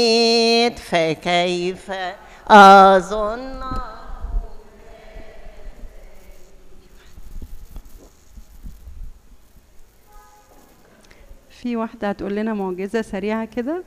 فكيف أظن في واحدة هتقول لنا معجزة سريعة كده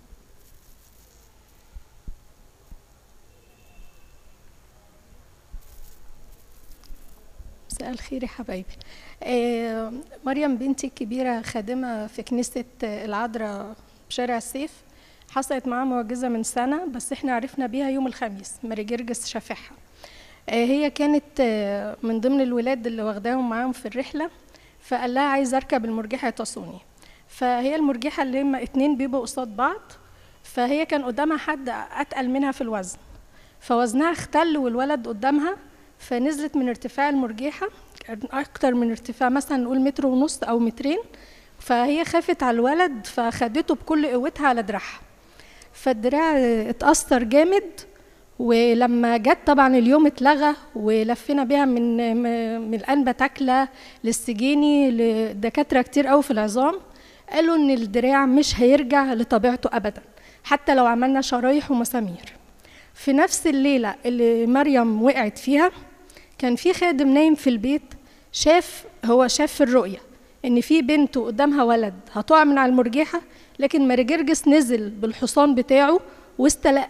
مساء الخير يا حبايبي آه، مريم بنتي الكبيرة خادمة في كنيسة العذراء بشارع السيف حصلت معاها معجزة من سنة بس احنا عرفنا بيها يوم الخميس ماري جرجس شافعها آه، هي كانت آه، من ضمن الولاد اللي واخداهم معاهم في الرحلة فقال لها عايز اركب المرجحة تصوني فهي المرجحة اللي هما اتنين بيبقوا قصاد بعض فهي كان قدامها حد اتقل منها في الوزن فوزنها اختل والولد قدامها فنزلت من ارتفاع المرجحة كان أكتر من ارتفاع مثلا نقول متر ونص أو مترين فهي خافت على الولد فخدته بكل قوتها على دراعها فالدراع اتأثر جامد ولما جت طبعا اليوم اتلغى ولفينا بيها من من الأنبا تاكلة للسجيني لدكاترة كتير قوي في العظام قالوا إن الدراع مش هيرجع لطبيعته أبدا حتى لو عملنا شرايح ومسامير في نفس الليلة اللي مريم وقعت فيها كان في خادم نايم في البيت شاف هو شاف في الرؤية إن في بنت قدامها ولد هتقع من على المرجحة لكن ماري جرجس نزل بالحصان بتاعه واستلق